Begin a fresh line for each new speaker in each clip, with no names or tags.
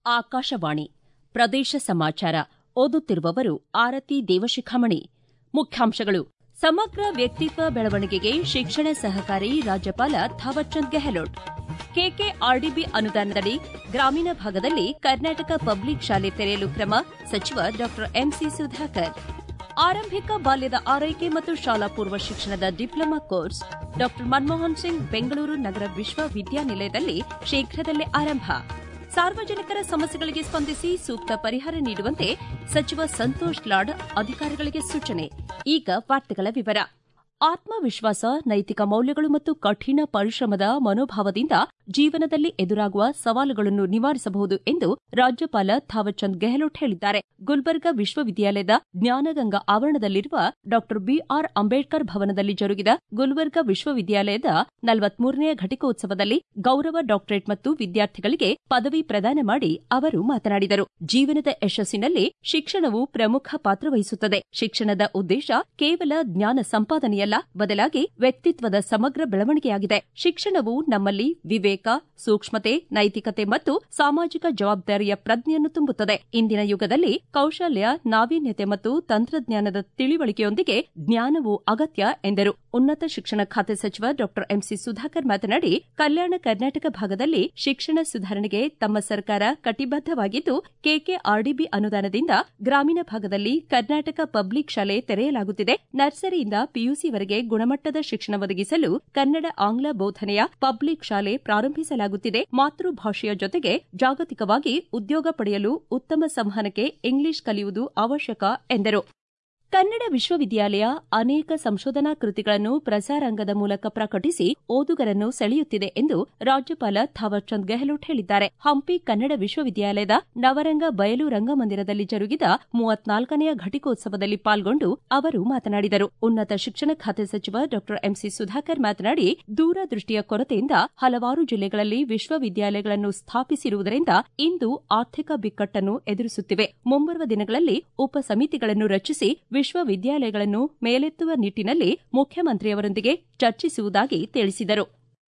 ಆಕಾಶವಾಣಿ ಪ್ರದೇಶ ಸಮಾಚಾರ ಓದುತ್ತಿರುವವರು ಆರತಿ ದೇವಶಿಖಾಮಣಿ ಮುಖ್ಯಾಂಶಗಳು ಸಮಗ್ರ ವ್ಯಕ್ತಿತ್ವ ಬೆಳವಣಿಗೆಗೆ ಶಿಕ್ಷಣ ಸಹಕಾರಿ ರಾಜ್ಯಪಾಲ ಥಾವರ್ಚಂದ್ ಗೆಹ್ಲೋಟ್ ಕೆಕೆಆರ್ಡಿಬಿ ಅನುದಾನದಡಿ ಗ್ರಾಮೀಣ ಭಾಗದಲ್ಲಿ ಕರ್ನಾಟಕ ಪಬ್ಲಿಕ್ ಶಾಲೆ ತೆರೆಯಲು ಕ್ರಮ ಸಚಿವ ಡಾ ಎಂಸಿ ಸುಧಾಕರ್ ಆರಂಭಿಕ ಬಾಲ್ಯದ ಆರೈಕೆ ಮತ್ತು ಶಾಲಾ ಪೂರ್ವ ಶಿಕ್ಷಣದ ಡಿಪ್ಲೊಮಾ ಕೋರ್ಸ್ ಡಾ ಮನಮೋಹನ್ ಸಿಂಗ್ ಬೆಂಗಳೂರು ನಗರ ವಿಶ್ವವಿದ್ಯಾನಿಲಯದಲ್ಲಿ ಶೀಘ್ರದಲ್ಲೇ ಆರಂಭ ಸಾರ್ವಜನಿಕರ ಸಮಸ್ಯೆಗಳಿಗೆ ಸ್ಪಂದಿಸಿ ಸೂಕ್ತ ಪರಿಹಾರ ನೀಡುವಂತೆ ಸಚಿವ ಸಂತೋಷ್ ಲಾಡ್ ಅಧಿಕಾರಿಗಳಿಗೆ ಸೂಚನೆ ಈಗ ವಾರ್ತೆಗಳ ವಿವರ ಆತ್ಮವಿಶ್ವಾಸ ನೈತಿಕ ಮೌಲ್ಯಗಳು ಮತ್ತು ಕಠಿಣ ಪರಿಶ್ರಮದ ಮನೋಭಾವದಿಂದ ಜೀವನದಲ್ಲಿ ಎದುರಾಗುವ ಸವಾಲುಗಳನ್ನು ನಿವಾರಿಸಬಹುದು ಎಂದು ರಾಜ್ಯಪಾಲ ಥಾವರ್ಚಂದ್ ಗೆಹ್ಲೋಟ್ ಹೇಳಿದ್ದಾರೆ ಗುಲ್ಬರ್ಗಾ ವಿಶ್ವವಿದ್ಯಾಲಯದ ಜ್ಞಾನಗಂಗಾ ಆವರಣದಲ್ಲಿರುವ ಡಾ ಬಿಆರ್ ಅಂಬೇಡ್ಕರ್ ಭವನದಲ್ಲಿ ಜರುಗಿದ ಗುಲ್ಬರ್ಗಾ ವಿಶ್ವವಿದ್ಯಾಲಯದ ನಲವತ್ಮೂರನೆಯ ಘಟಿಕೋತ್ಸವದಲ್ಲಿ ಗೌರವ ಡಾಕ್ಟರೇಟ್ ಮತ್ತು ವಿದ್ಯಾರ್ಥಿಗಳಿಗೆ ಪದವಿ ಪ್ರದಾನ ಮಾಡಿ ಅವರು ಮಾತನಾಡಿದರು ಜೀವನದ ಯಶಸ್ಸಿನಲ್ಲಿ ಶಿಕ್ಷಣವು ಪ್ರಮುಖ ಪಾತ್ರ ವಹಿಸುತ್ತದೆ ಶಿಕ್ಷಣದ ಉದ್ದೇಶ ಕೇವಲ ಜ್ಞಾನ ಸಂಪಾದನೆಯಲ್ಲ ಬದಲಾಗಿ ವ್ಯಕ್ತಿತ್ವದ ಸಮಗ್ರ ಬೆಳವಣಿಗೆಯಾಗಿದೆ ಶಿಕ್ಷಣವು ನಮ್ಮಲ್ಲಿ ವಿವೇಕ ಸೂಕ್ಷ್ಮತೆ ನೈತಿಕತೆ ಮತ್ತು ಸಾಮಾಜಿಕ ಜವಾಬ್ದಾರಿಯ ಪ್ರಜ್ಞೆಯನ್ನು ತುಂಬುತ್ತದೆ ಇಂದಿನ ಯುಗದಲ್ಲಿ ಕೌಶಲ್ಯ ನಾವೀನ್ಯತೆ ಮತ್ತು ತಂತ್ರಜ್ಞಾನದ ತಿಳಿವಳಿಕೆಯೊಂದಿಗೆ ಜ್ಞಾನವು ಅಗತ್ಯ ಎಂದರು ಉನ್ನತ ಶಿಕ್ಷಣ ಖಾತೆ ಸಚಿವ ಡಾ ಎಂಸಿ ಸುಧಾಕರ್ ಮಾತನಾಡಿ ಕಲ್ಯಾಣ ಕರ್ನಾಟಕ ಭಾಗದಲ್ಲಿ ಶಿಕ್ಷಣ ಸುಧಾರಣೆಗೆ ತಮ್ಮ ಸರ್ಕಾರ ಕಟಿಬದ್ದವಾಗಿದ್ದು ಕೆಕೆಆರ್ಡಿಬಿ ಅನುದಾನದಿಂದ ಗ್ರಾಮೀಣ ಭಾಗದಲ್ಲಿ ಕರ್ನಾಟಕ ಪಬ್ಲಿಕ್ ಶಾಲೆ ತೆರೆಯಲಾಗುತ್ತಿದೆ ನರ್ಸರಿಯಿಂದ ಪಿಯುಸಿವರೆಗೆ ಗುಣಮಟ್ಟದ ಶಿಕ್ಷಣ ಒದಗಿಸಲು ಕನ್ನಡ ಆಂಗ್ಲ ಬೋಧನೆಯ ಪಬ್ಲಿಕ್ ಶಾಲೆ ಪ್ರಾರಂಭಿಸಲಾಗುತ್ತಿದೆ ಮಾತೃಭಾಷೆಯ ಜೊತೆಗೆ ಜಾಗತಿಕವಾಗಿ ಉದ್ಯೋಗ ಪಡೆಯಲು ಉತ್ತಮ ಸಂವಹನಕ್ಕೆ ಇಂಗ್ಲಿಷ್ ಕಲಿಯುವುದು ಅವಶ್ಯಕ ಎಂದರು ಕನ್ನಡ ವಿಶ್ವವಿದ್ಯಾಲಯ ಅನೇಕ ಸಂಶೋಧನಾ ಕೃತಿಗಳನ್ನು ಪ್ರಸಾರಾಂಗದ ಮೂಲಕ ಪ್ರಕಟಿಸಿ ಓದುಗರನ್ನು ಸೆಳೆಯುತ್ತಿದೆ ಎಂದು ರಾಜ್ಯಪಾಲ ಥಾವರ್ಚಂದ್ ಗೆಹ್ಲೋಟ್ ಹೇಳಿದ್ದಾರೆ ಹಂಪಿ ಕನ್ನಡ ವಿಶ್ವವಿದ್ಯಾಲಯದ ನವರಂಗ ಬಯಲು ರಂಗಮಂದಿರದಲ್ಲಿ ಜರುಗಿದ ಮೂವತ್ನಾಲ್ಕನೆಯ ಘಟಿಕೋತ್ಸವದಲ್ಲಿ ಪಾಲ್ಗೊಂಡು ಅವರು ಮಾತನಾಡಿದರು ಉನ್ನತ ಶಿಕ್ಷಣ ಖಾತೆ ಸಚಿವ ಡಾ ಎಂಸಿ ಸುಧಾಕರ್ ಮಾತನಾಡಿ ದೂರದೃಷ್ಟಿಯ ಕೊರತೆಯಿಂದ ಹಲವಾರು ಜಿಲ್ಲೆಗಳಲ್ಲಿ ವಿಶ್ವವಿದ್ಯಾಲಯಗಳನ್ನು ಸ್ಥಾಪಿಸಿರುವುದರಿಂದ ಇಂದು ಆರ್ಥಿಕ ಬಿಕ್ಕಟ್ಟನ್ನು ಎದುರಿಸುತ್ತಿವೆ ಮುಂಬರುವ ದಿನಗಳಲ್ಲಿ ಉಪ ಸಮಿತಿಗಳನ್ನು ರಚಿಸಿ ವಿಶ್ವವಿದ್ಯಾಲಯಗಳನ್ನು ಮೇಲೆತ್ತುವ ನಿಟ್ಟಿನಲ್ಲಿ ಮುಖ್ಯಮಂತ್ರಿಯವರೊಂದಿಗೆ ಚರ್ಚಿಸುವುದಾಗಿ ತಿಳಿಸಿದರು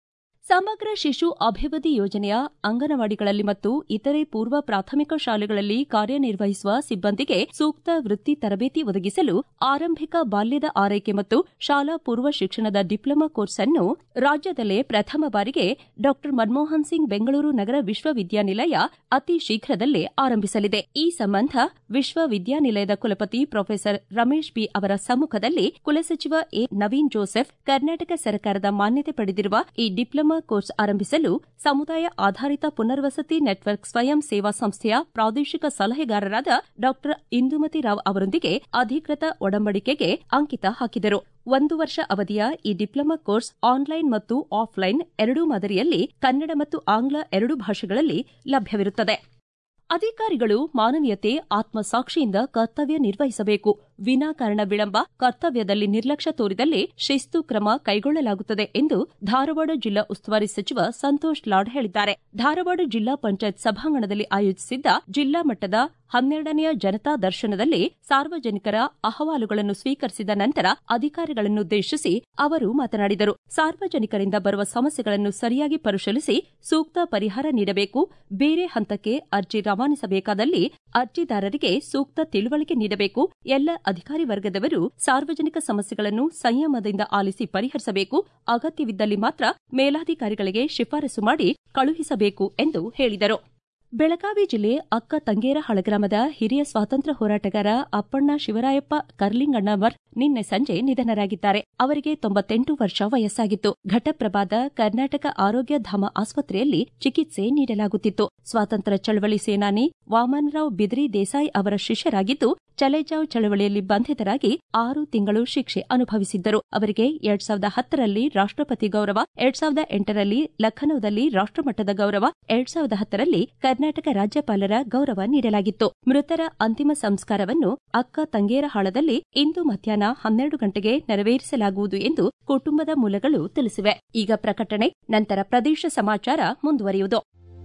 ಸಮಗ್ರ ಶಿಶು ಅಭಿವೃದ್ಧಿ ಯೋಜನೆಯ ಅಂಗನವಾಡಿಗಳಲ್ಲಿ ಮತ್ತು ಇತರೆ ಪೂರ್ವ ಪ್ರಾಥಮಿಕ ಶಾಲೆಗಳಲ್ಲಿ ಕಾರ್ಯನಿರ್ವಹಿಸುವ ಸಿಬ್ಬಂದಿಗೆ ಸೂಕ್ತ ವೃತ್ತಿ ತರಬೇತಿ ಒದಗಿಸಲು ಆರಂಭಿಕ ಬಾಲ್ಯದ ಆರೈಕೆ ಮತ್ತು ಶಾಲಾ ಪೂರ್ವ ಶಿಕ್ಷಣದ ಡಿಪ್ಲೊಮಾ ಕೋರ್ಸ್ ಅನ್ನು ರಾಜ್ಯದಲ್ಲೇ ಪ್ರಥಮ ಬಾರಿಗೆ ಡಾ ಮನಮೋಹನ್ ಸಿಂಗ್ ಬೆಂಗಳೂರು ನಗರ ವಿಶ್ವವಿದ್ಯಾನಿಲಯ ಅತಿ ಶೀಘ್ರದಲ್ಲೇ ಆರಂಭಿಸಲಿದೆ ಈ ಸಂಬಂಧ ವಿಶ್ವವಿದ್ಯಾನಿಲಯದ ಕುಲಪತಿ ಪ್ರೊಫೆಸರ್ ರಮೇಶ್ ಬಿ ಅವರ ಸಮ್ಮುಖದಲ್ಲಿ ಕುಲಸಚಿವ ಎ ನವೀನ್ ಜೋಸೆಫ್ ಕರ್ನಾಟಕ ಸರ್ಕಾರದ ಮಾನ್ಯತೆ ಪಡೆದಿರುವ ಈ ಡಿಪ್ಲೊಮಾ ಕೋರ್ಸ್ ಆರಂಭಿಸಲು ಸಮುದಾಯ ಆಧಾರಿತ ಪುನರ್ವಸತಿ ನೆಟ್ವರ್ಕ್ ಸ್ವಯಂ ಸೇವಾ ಸಂಸ್ಥೆಯ ಪ್ರಾದೇಶಿಕ ಸಲಹೆಗಾರರಾದ ಡಾ ಇಂದುಮತಿ ರಾವ್ ಅವರೊಂದಿಗೆ ಅಧಿಕೃತ ಒಡಂಬಡಿಕೆಗೆ ಅಂಕಿತ ಹಾಕಿದರು ಒಂದು ವರ್ಷ ಅವಧಿಯ ಈ ಡಿಪ್ಲೊಮಾ ಕೋರ್ಸ್ ಆನ್ಲೈನ್ ಮತ್ತು ಆಫ್ಲೈನ್ ಎರಡೂ ಮಾದರಿಯಲ್ಲಿ ಕನ್ನಡ ಮತ್ತು ಆಂಗ್ಲ ಎರಡೂ ಭಾಷೆಗಳಲ್ಲಿ ಲಭ್ಯವಿರುತ್ತದೆ ಅಧಿಕಾರಿಗಳು ಮಾನವೀಯತೆ ಆತ್ಮಸಾಕ್ಷಿಯಿಂದ ಕರ್ತವ್ಯ ನಿರ್ವಹಿಸಬೇಕು ವಿನಾಕಾರಣ ವಿಳಂಬ ಕರ್ತವ್ಯದಲ್ಲಿ ನಿರ್ಲಕ್ಷ್ಯ ತೋರಿದಲ್ಲಿ ಶಿಸ್ತು ಕ್ರಮ ಕೈಗೊಳ್ಳಲಾಗುತ್ತದೆ ಎಂದು ಧಾರವಾಡ ಜಿಲ್ಲಾ ಉಸ್ತುವಾರಿ ಸಚಿವ ಸಂತೋಷ್ ಲಾಡ್ ಹೇಳಿದ್ದಾರೆ ಧಾರವಾಡ ಜಿಲ್ಲಾ ಪಂಚಾಯತ್ ಸಭಾಂಗಣದಲ್ಲಿ ಆಯೋಜಿಸಿದ್ದ ಜಿಲ್ಲಾ ಮಟ್ಟದ ಹನ್ನೆರಡನೆಯ ಜನತಾ ದರ್ಶನದಲ್ಲಿ ಸಾರ್ವಜನಿಕರ ಅಹವಾಲುಗಳನ್ನು ಸ್ವೀಕರಿಸಿದ ನಂತರ ಅಧಿಕಾರಿಗಳನ್ನುದ್ದೇಶಿಸಿ ಅವರು ಮಾತನಾಡಿದರು ಸಾರ್ವಜನಿಕರಿಂದ ಬರುವ ಸಮಸ್ಯೆಗಳನ್ನು ಸರಿಯಾಗಿ ಪರಿಶೀಲಿಸಿ ಸೂಕ್ತ ಪರಿಹಾರ ನೀಡಬೇಕು ಬೇರೆ ಹಂತಕ್ಕೆ ಅರ್ಜಿ ರವಾನಿಸಬೇಕಾದಲ್ಲಿ ಅರ್ಜಿದಾರರಿಗೆ ಸೂಕ್ತ ತಿಳುವಳಿಕೆ ನೀಡಬೇಕು ಎಲ್ಲ ಅಧಿಕಾರಿ ವರ್ಗದವರು ಸಾರ್ವಜನಿಕ ಸಮಸ್ಯೆಗಳನ್ನು ಸಂಯಮದಿಂದ ಆಲಿಸಿ ಪರಿಹರಿಸಬೇಕು ಅಗತ್ಯವಿದ್ದಲ್ಲಿ ಮಾತ್ರ ಮೇಲಾಧಿಕಾರಿಗಳಿಗೆ ಶಿಫಾರಸು ಮಾಡಿ ಕಳುಹಿಸಬೇಕು ಎಂದು ಹೇಳಿದರು ಬೆಳಗಾವಿ ಜಿಲ್ಲೆ ಅಕ್ಕ ತಂಗೇರಹಳ ಗ್ರಾಮದ ಹಿರಿಯ ಸ್ವಾತಂತ್ರ್ಯ ಹೋರಾಟಗಾರ ಅಪ್ಪಣ್ಣ ಶಿವರಾಯಪ್ಪ ಕರ್ಲಿಂಗಣ್ಣವರ್ ನಿನ್ನೆ ಸಂಜೆ ನಿಧನರಾಗಿದ್ದಾರೆ ಅವರಿಗೆ ತೊಂಬತ್ತೆಂಟು ವರ್ಷ ವಯಸ್ಸಾಗಿತ್ತು ಘಟಪ್ರಭಾದ ಕರ್ನಾಟಕ ಆರೋಗ್ಯ ಧಾಮ ಆಸ್ಪತ್ರೆಯಲ್ಲಿ ಚಿಕಿತ್ಸೆ ನೀಡಲಾಗುತ್ತಿತ್ತು ಸ್ವಾತಂತ್ರ್ಯ ಚಳವಳಿ ಸೇನಾನಿ ವಾಮನರಾವ್ ಬಿದ್ರಿ ದೇಸಾಯಿ ಅವರ ಶಿಷ್ಯರಾಗಿದ್ದು ಚಲೇಜಾವ್ ಚಳವಳಿಯಲ್ಲಿ ಬಂಧಿತರಾಗಿ ಆರು ತಿಂಗಳು ಶಿಕ್ಷೆ ಅನುಭವಿಸಿದ್ದರು ಅವರಿಗೆ ಎರಡ್ ಸಾವಿರದ ಹತ್ತರಲ್ಲಿ ರಾಷ್ಟಪತಿ ಗೌರವ ಎರಡ್ ಸಾವಿರದ ಎಂಟರಲ್ಲಿ ಲಖನೌದಲ್ಲಿ ರಾಷ್ಟಮಟ್ಟದ ಗೌರವ ಎರಡ್ ಸಾವಿರದ ಹತ್ತರಲ್ಲಿ ಕರ್ನಾಟಕ ರಾಜ್ಯಪಾಲರ ಗೌರವ ನೀಡಲಾಗಿತ್ತು ಮೃತರ ಅಂತಿಮ ಸಂಸ್ಕಾರವನ್ನು ಅಕ್ಕ ತಂಗೇರಹಾಳದಲ್ಲಿ ಇಂದು ಮಧ್ಯಾಹ್ನ ಹನ್ನೆರಡು ಗಂಟೆಗೆ ನೆರವೇರಿಸಲಾಗುವುದು ಎಂದು ಕುಟುಂಬದ ಮೂಲಗಳು ತಿಳಿಸಿವೆ ಈಗ ಪ್ರಕಟಣೆ ನಂತರ ಪ್ರದೇಶ ಸಮಾಚಾರ ಮುಂದುವರಿಯುವುದು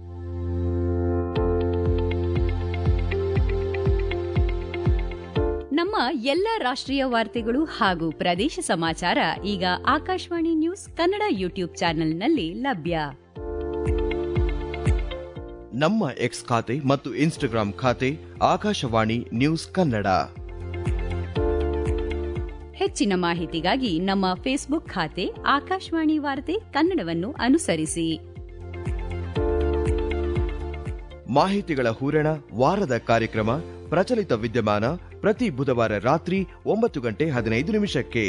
ನಮ್ಮ ಎಲ್ಲ ರಾಷ್ಟ್ರೀಯ ವಾರ್ತೆಗಳು ಹಾಗೂ ಪ್ರದೇಶ ಸಮಾಚಾರ ಈಗ ಆಕಾಶವಾಣಿ ನ್ಯೂಸ್ ಕನ್ನಡ ಯೂಟ್ಯೂಬ್ ಚಾನೆಲ್ನಲ್ಲಿ ಲಭ್ಯ
ನಮ್ಮ ಎಕ್ಸ್ ಖಾತೆ ಮತ್ತು ಇನ್ಸ್ಟಾಗ್ರಾಂ ಖಾತೆ ಆಕಾಶವಾಣಿ ನ್ಯೂಸ್ ಕನ್ನಡ
ಹೆಚ್ಚಿನ ಮಾಹಿತಿಗಾಗಿ ನಮ್ಮ ಫೇಸ್ಬುಕ್ ಖಾತೆ ಆಕಾಶವಾಣಿ ವಾರ್ತೆ ಕನ್ನಡವನ್ನು ಅನುಸರಿಸಿ
ಮಾಹಿತಿಗಳ ಹೂರಣ ವಾರದ ಕಾರ್ಯಕ್ರಮ ಪ್ರಚಲಿತ ವಿದ್ಯಮಾನ ಪ್ರತಿ ಬುಧವಾರ ರಾತ್ರಿ ಒಂಬತ್ತು ಗಂಟೆ ಹದಿನೈದು ನಿಮಿಷಕ್ಕೆ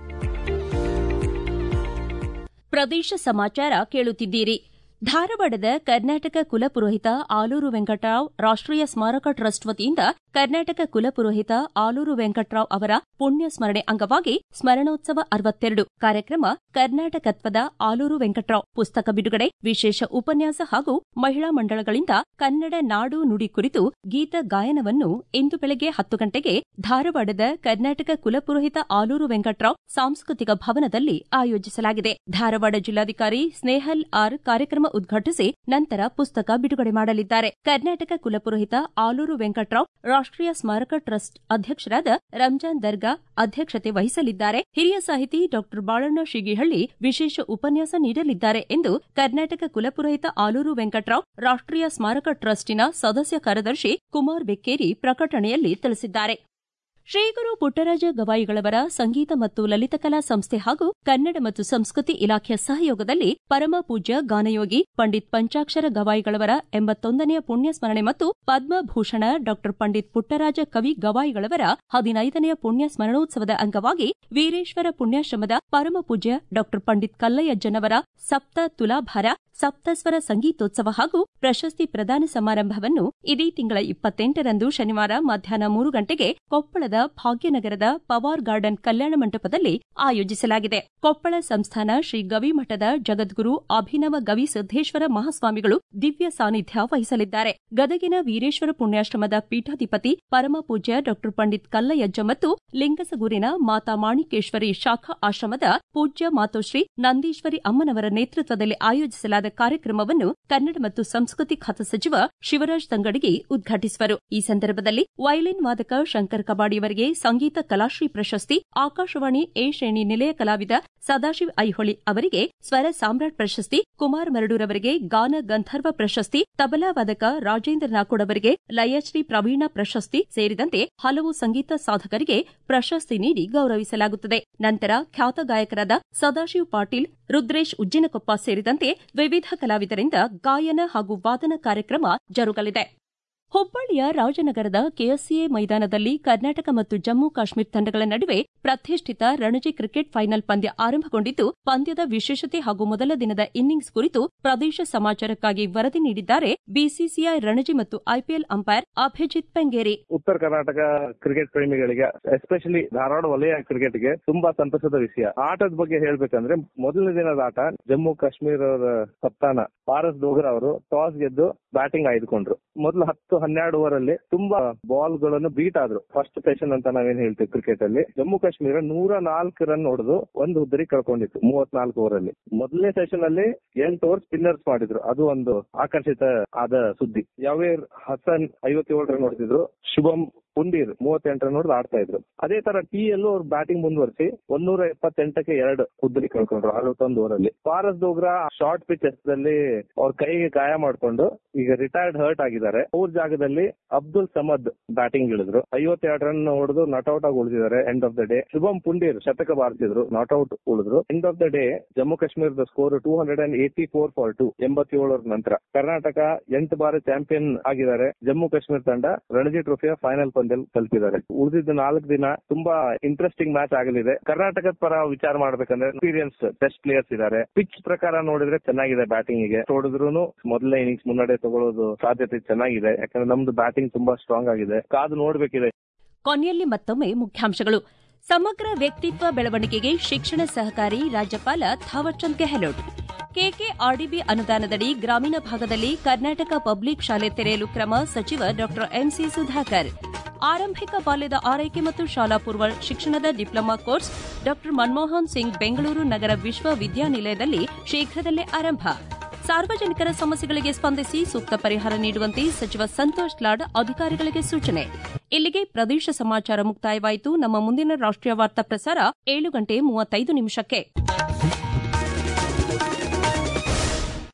ಪ್ರದೇಶ ಸಮಾಚಾರ ಕೇಳುತ್ತಿದ್ದೀರಿ ಧಾರವಾಡದ ಕರ್ನಾಟಕ ಕುಲಪುರೋಹಿತ ಆಲೂರು ವೆಂಕಟರಾವ್ ರಾಷ್ಟ್ರೀಯ ಸ್ಮಾರಕ ಟ್ರಸ್ಟ್ ವತಿಯಿಂದ ಕರ್ನಾಟಕ ಕುಲಪುರೋಹಿತ ಆಲೂರು ವೆಂಕಟರಾವ್ ಅವರ ಪುಣ್ಯ ಸ್ಮರಣೆ ಅಂಗವಾಗಿ ಸ್ಮರಣೋತ್ಸವ ಅರವತ್ತೆರಡು ಕಾರ್ಯಕ್ರಮ ಕರ್ನಾಟಕತ್ವದ ಆಲೂರು ವೆಂಕಟರಾವ್ ಪುಸ್ತಕ ಬಿಡುಗಡೆ ವಿಶೇಷ ಉಪನ್ಯಾಸ ಹಾಗೂ ಮಹಿಳಾ ಮಂಡಳಗಳಿಂದ ಕನ್ನಡ ನಾಡು ನುಡಿ ಕುರಿತು ಗೀತ ಗಾಯನವನ್ನು ಇಂದು ಬೆಳಗ್ಗೆ ಹತ್ತು ಗಂಟೆಗೆ ಧಾರವಾಡದ ಕರ್ನಾಟಕ ಕುಲಪುರೋಹಿತ ಆಲೂರು ವೆಂಕಟರಾವ್ ಸಾಂಸ್ಕೃತಿಕ ಭವನದಲ್ಲಿ ಆಯೋಜಿಸಲಾಗಿದೆ ಧಾರವಾಡ ಜಿಲ್ಲಾಧಿಕಾರಿ ಸ್ನೇಹಲ್ ಆರ್ ಕಾರ್ಯಕ್ರಮ ಉದ್ಘಾಟಿಸಿ ನಂತರ ಪುಸ್ತಕ ಬಿಡುಗಡೆ ಮಾಡಲಿದ್ದಾರೆ ಕರ್ನಾಟಕ ಕುಲಪುರೋಹಿತ ಆಲೂರು ವೆಂಕಟರಾವ್ ರಾಷ್ಟ್ರೀಯ ಸ್ಮಾರಕ ಟ್ರಸ್ಟ್ ಅಧ್ಯಕ್ಷರಾದ ರಂಜಾನ್ ದರ್ಗಾ ಅಧ್ಯಕ್ಷತೆ ವಹಿಸಲಿದ್ದಾರೆ ಹಿರಿಯ ಸಾಹಿತಿ ಡಾ ಬಾಳಣ್ಣ ಶಿಗಿಹಳ್ಳಿ ವಿಶೇಷ ಉಪನ್ಯಾಸ ನೀಡಲಿದ್ದಾರೆ ಎಂದು ಕರ್ನಾಟಕ ಕುಲಪುರೋಹಿತ ಆಲೂರು ವೆಂಕಟರಾವ್ ರಾಷ್ಟ್ರೀಯ ಸ್ಮಾರಕ ಟ್ರಸ್ಟಿನ ಸದಸ್ಯ ಕಾರ್ಯದರ್ಶಿ ಕುಮಾರ್ ಬೆಕ್ಕೇರಿ ಪ್ರಕಟಣೆಯಲ್ಲಿ ತಿಳಿಸಿದ್ದಾರೆ ಶ್ರೀಗುರು ಪುಟ್ಟರಾಜ ಗವಾಯಿಗಳವರ ಸಂಗೀತ ಮತ್ತು ಲಲಿತಕಲಾ ಸಂಸ್ಥೆ ಹಾಗೂ ಕನ್ನಡ ಮತ್ತು ಸಂಸ್ಕೃತಿ ಇಲಾಖೆಯ ಸಹಯೋಗದಲ್ಲಿ ಪರಮ ಪೂಜ್ಯ ಗಾನಯೋಗಿ ಪಂಡಿತ್ ಪಂಚಾಕ್ಷರ ಗವಾಯಿಗಳವರ ಎಂಬತ್ತೊಂದನೆಯ ಪುಣ್ಯ ಸ್ಮರಣೆ ಮತ್ತು ಪದ್ಮಭೂಷಣ ಡಾ ಪಂಡಿತ್ ಪುಟ್ಟರಾಜ ಕವಿ ಗವಾಯಿಗಳವರ ಹದಿನೈದನೆಯ ಪುಣ್ಯ ಸ್ಮರಣೋತ್ಸವದ ಅಂಗವಾಗಿ ವೀರೇಶ್ವರ ಪುಣ್ಯಾಶ್ರಮದ ಪರಮ ಪೂಜ್ಯ ಡಾ ಪಂಡಿತ್ ಕಲ್ಲಯ್ಯಜ್ಜನವರ ಸಪ್ತ ತುಲಾಭಾರ ಸಪ್ತಸ್ವರ ಸಂಗೀತೋತ್ಸವ ಹಾಗೂ ಪ್ರಶಸ್ತಿ ಪ್ರದಾನ ಸಮಾರಂಭವನ್ನು ಇದೇ ತಿಂಗಳ ಇಪ್ಪತ್ತೆಂಟರಂದು ಶನಿವಾರ ಮಧ್ಯಾಹ್ನ ಮೂರು ಗಂಟೆಗೆ ಕೊಪ್ಪಳದ ಭಾಗ್ಯನಗರದ ಪವಾರ್ ಗಾರ್ಡನ್ ಕಲ್ಯಾಣ ಮಂಟಪದಲ್ಲಿ ಆಯೋಜಿಸಲಾಗಿದೆ ಕೊಪ್ಪಳ ಸಂಸ್ಥಾನ ಶ್ರೀ ಗವಿಮಠದ ಜಗದ್ಗುರು ಅಭಿನವ ಗವಿ ಸಿದ್ದೇಶ್ವರ ಮಹಾಸ್ವಾಮಿಗಳು ದಿವ್ಯ ಸಾನ್ನಿಧ್ಯ ವಹಿಸಲಿದ್ದಾರೆ ಗದಗಿನ ವೀರೇಶ್ವರ ಪುಣ್ಯಾಶ್ರಮದ ಪೀಠಾಧಿಪತಿ ಪರಮ ಪೂಜ್ಯ ಡಾ ಪಂಡಿತ್ ಕಲ್ಲಯ್ಯಜ್ಜ ಮತ್ತು ಲಿಂಗಸಗೂರಿನ ಮಾತಾ ಮಾಣಿಕೇಶ್ವರಿ ಶಾಖಾ ಆಶ್ರಮದ ಪೂಜ್ಯ ಮಾತೋಶ್ರೀ ನಂದೀಶ್ವರಿ ಅಮ್ಮನವರ ನೇತೃತ್ವದಲ್ಲಿ ಆಯೋಜಿಸಲಾದ ಕಾರ್ಯಕ್ರಮವನ್ನು ಕನ್ನಡ ಮತ್ತು ಸಂಸ್ಕೃತಿ ಖಾತೆ ಸಚಿವ ಶಿವರಾಜ್ ತಂಗಡಗಿ ಉದ್ಘಾಟಿಸುವರು ಈ ಸಂದರ್ಭದಲ್ಲಿ ವಯಲಿನ್ ವಾದಕ ಶಂಕರ್ ಕಬಾಡಿಯವರಿಗೆ ಸಂಗೀತ ಕಲಾಶ್ರೀ ಪ್ರಶಸ್ತಿ ಆಕಾಶವಾಣಿ ಎ ಶ್ರೇಣಿ ನಿಲಯ ಕಲಾವಿದ ಸದಾಶಿವ್ ಐಹೊಳಿ ಅವರಿಗೆ ಸ್ವರ ಸಾಮ್ರಾಟ್ ಪ್ರಶಸ್ತಿ ಕುಮಾರ್ ಮರಡೂರವರಿಗೆ ಗಾನ ಗಂಧರ್ವ ಪ್ರಶಸ್ತಿ ತಬಲಾ ವಾದಕ ರಾಜೇಂದ್ರ ನಾಕೋಡ್ ಅವರಿಗೆ ಲಯಶ್ರೀ ಪ್ರವೀಣ ಪ್ರಶಸ್ತಿ ಸೇರಿದಂತೆ ಹಲವು ಸಂಗೀತ ಸಾಧಕರಿಗೆ ಪ್ರಶಸ್ತಿ ನೀಡಿ ಗೌರವಿಸಲಾಗುತ್ತದೆ ನಂತರ ಖ್ಯಾತ ಗಾಯಕರಾದ ಸದಾಶಿವ್ ಪಾಟೀಲ್ ರುದ್ರೇಶ್ ಉಜ್ಜಿನಕೊಪ್ಪ ಸೇರಿದಂತೆ ವಿವಿಧ ಕಲಾವಿದರಿಂದ ಗಾಯನ ಹಾಗೂ ವಾದನ ಕಾರ್ಯಕ್ರಮ ಜರುಗಲಿದೆ ಹುಬ್ಬಳ್ಳಿಯ ರಾಜನಗರದ ಕೆಎಸ್ಸಿಎ ಮೈದಾನದಲ್ಲಿ ಕರ್ನಾಟಕ ಮತ್ತು ಜಮ್ಮು ಕಾಶ್ಮೀರ ತಂಡಗಳ ನಡುವೆ ಪ್ರತಿಷ್ಠಿತ ರಣಜಿ ಕ್ರಿಕೆಟ್ ಫೈನಲ್ ಪಂದ್ಯ ಆರಂಭಗೊಂಡಿದ್ದು ಪಂದ್ಯದ ವಿಶೇಷತೆ ಹಾಗೂ ಮೊದಲ ದಿನದ ಇನ್ನಿಂಗ್ಸ್ ಕುರಿತು ಪ್ರದೇಶ ಸಮಾಚಾರಕ್ಕಾಗಿ ವರದಿ ನೀಡಿದ್ದಾರೆ ಬಿಸಿಸಿಐ ರಣಜಿ ಮತ್ತು ಐಪಿಎಲ್ ಅಂಪೈರ್ ಅಭಿಜಿತ್ ಪೆಂಗೇರಿ
ಉತ್ತರ ಕರ್ನಾಟಕ ಕ್ರಿಕೆಟ್ ಪ್ರೇಮಿಗಳಿಗೆ ಎಸ್ಪೆಷಲಿ ಧಾರವಾಡ ವಲಯ ಕ್ರಿಕೆಟ್ಗೆ ತುಂಬಾ ಸಂತಸದ ವಿಷಯ ಆಟದ ಬಗ್ಗೆ ಹೇಳ್ಬೇಕಂದ್ರೆ ಮೊದಲನೇ ದಿನದ ಆಟ ಜಮ್ಮು ಕಾಶ್ಮೀರ ಕಪ್ತಾನ ಪಾರಸ್ ಡೋಗರ್ ಅವರು ಟಾಸ್ ಗೆದ್ದು ಬ್ಯಾಟಿಂಗ್ ಆಯ್ದುಕೊಂಡ್ರು ಮೊದಲು ಹತ್ತು ಹನ್ನೆರಡು ಓವರ್ ಅಲ್ಲಿ ತುಂಬಾ ಬಾಲ್ ಗಳನ್ನು ಬೀಟ್ ಆದ್ರು ಫಸ್ಟ್ ಸೆಷನ್ ಅಂತ ನಾವೇನ್ ಹೇಳ್ತೀವಿ ಕ್ರಿಕೆಟ್ ಅಲ್ಲಿ ಜಮ್ಮು ಕಾಶ್ಮೀರ ನೂರ ನಾಲ್ಕು ರನ್ ಹೊಡೆದು ಒಂದು ಹುದ್ದರಿ ಕಳ್ಕೊಂಡಿತ್ತು ಮೂವತ್ನಾಲ್ಕು ಓವರ್ ಅಲ್ಲಿ ಮೊದಲನೇ ಸೆಷನ್ ಅಲ್ಲಿ ಎಂಟು ಓವರ್ ಸ್ಪಿನ್ನರ್ಸ್ ಮಾಡಿದ್ರು ಅದು ಒಂದು ಆಕರ್ಷಿತ ಆದ ಸುದ್ದಿ ಯಾವೇರ್ ಹಸನ್ ಐವತ್ತೇಳು ರನ್ ಹೊಡೆದಿದ್ರು ಶುಭಂ ಪುಂಡೀರ್ ಮೂವತ್ತೆಂಟು ರನ್ ಹೊಡೆದು ಆಡ್ತಾ ಇದ್ರು ಅದೇ ತರ ಟಿ ಯಲ್ಲೂ ಅವ್ರು ಬ್ಯಾಟಿಂಗ್ ಮುಂದುವರಿಸಿ ಒಂದೂರ ಎಪ್ಪತ್ತೆಂಟಕ್ಕೆ ಎರಡು ಹುದ್ದರಿ ಕಳ್ಕೊಂಡ್ರು ಅರವತ್ತೊಂದು ಓವರ್ ಅಲ್ಲಿ ಪಾರಸ್ ಡೋಗ್ರಾ ಶಾರ್ಟ್ ಪಿಚ್ ಎಸ್ದಲ್ಲಿ ಅವ್ರ ಕೈಗೆ ಗಾಯ ಮಾಡ್ಕೊಂಡು ಈಗ ರಿಟೈರ್ಡ್ ಹರ್ಟ್ ಆಗಿದ್ದಾರೆ ಅವ್ರ ಜಾಗದಲ್ಲಿ ಅಬ್ದುಲ್ ಸಮದ್ ಬ್ಯಾಟಿಂಗ್ ಇಳಿದ್ರು ಐವತ್ತೆರಡು ರನ್ ಹೊಡೆದು ನಾಟ್ ಔಟ್ ಆಗಿ ಉಳಿದಿದ್ದಾರೆ end of the day Shubham Pundir ಶತಕ ಬಾರಿಸಿದ್ರು ನಾಟ್ ಔಟ್ ಉಳಿದ್ರು end of the day Jammu ಕಾಶ್ಮೀರದ score two hundred and eighty four for two ಎಂಬತ್ತೇಳರ ನಂತರ ಕರ್ನಾಟಕ ಎಂಟು ಬಾರಿ ಚಾಂಪಿಯನ್ ಆಗಿದ್ದಾರೆ ಜಮ್ಮು ಕಾಶ್ಮೀರ ತಂಡ ರಣಜಿ ಟ್ರೋಫಿಯ ಫೈನಲ್ ಪಂದ್ಯ ತಲುಪಿದ್ದಾರೆ ಉಳಿದಿದ್ದ ನಾಲ್ಕು ದಿನ ತುಂಬಾ ಇಂಟ್ರೆಸ್ಟಿಂಗ್ ಮ್ಯಾಚ್ ಆಗಲಿದೆ ಕರ್ನಾಟಕದ ಪರ ವಿಚಾರ ಮಾಡ್ಬೇಕಂದ್ರೆ ಎಕ್ಸ್ಪೀರಿಯನ್ಸ್ ಟೆಸ್ಟ್ ಪ್ಲೇಯರ್ಸ್ ಇದ್ದಾರೆ ಪಿಚ್ ಪ್ರಕಾರ ನೋಡಿದ್ರೆ ಚೆನ್ನಾಗಿದೆ ಬ್ಯಾಟಿಂಗ್ ಗೆ ಹೊಡೆದ್ರು ಮೊದಲನೇ ಇನ್ನಿಂಗ್ಸ್ ಮುನ್ನಡೆ ತಗೊಳ್ಳೋದು ಸಾಧ್ಯತೆ ಚೆನ್ನಾಗಿದೆ ಯಾಕಂದ್ರೆ ನಮ್ದು ಬ್ಯಾಟಿಂಗ್ ತುಂಬಾ ಸ್ಟ್ರಾಂಗ್ ಆಗಿದೆ ಕಾದು ನೋಡ್ಬೇಕಿದೆ
ಕೊನೆಯಲ್ಲಿ ಮತ್ತೊಮ್ಮೆ ಮುಖ್ಯಾಂಶಗಳು ಸಮಗ್ರ ವ್ಯಕ್ತಿತ್ವ ಬೆಳವಣಿಗೆಗೆ ಶಿಕ್ಷಣ ಸಹಕಾರಿ ರಾಜ್ಯಪಾಲ ಥಾವರ್ಚಂದ್ ಗೆಹ್ಲೋಟ್ ಕೆಕೆಆರ್ಡಿಬಿ ಅನುದಾನದಡಿ ಗ್ರಾಮೀಣ ಭಾಗದಲ್ಲಿ ಕರ್ನಾಟಕ ಪಬ್ಲಿಕ್ ಶಾಲೆ ತೆರೆಯಲು ಕ್ರಮ ಸಚಿವ ಡಾ ಎಂಸಿ ಸುಧಾಕರ್ ಆರಂಭಿಕ ಬಾಲ್ಯದ ಆರೈಕೆ ಮತ್ತು ಶಾಲಾ ಪೂರ್ವ ಶಿಕ್ಷಣದ ಡಿಪ್ಲೊಮಾ ಕೋರ್ಸ್ ಡಾ ಮನಮೋಹನ್ ಸಿಂಗ್ ಬೆಂಗಳೂರು ನಗರ ವಿಶ್ವವಿದ್ಯಾನಿಲಯದಲ್ಲಿ ಶೀಘ್ರದಲ್ಲೇ ಆರಂಭ ಸಾರ್ವಜನಿಕರ ಸಮಸ್ಯೆಗಳಿಗೆ ಸ್ಪಂದಿಸಿ ಸೂಕ್ತ ಪರಿಹಾರ ನೀಡುವಂತೆ ಸಚಿವ ಸಂತೋಷ್ ಲಾಡ್ ಅಧಿಕಾರಿಗಳಿಗೆ ಸೂಚನೆ ಇಲ್ಲಿಗೆ ಪ್ರದೇಶ ಸಮಾಚಾರ ಮುಕ್ತಾಯವಾಯಿತು ನಮ್ಮ ಮುಂದಿನ ರಾಷ್ಟೀಯ ವಾರ್ತಾ ಪ್ರಸಾರ ಏಳು ಗಂಟೆ ಮೂವತ್ತೈದು ನಿಮಿಷಕ್ಕೆ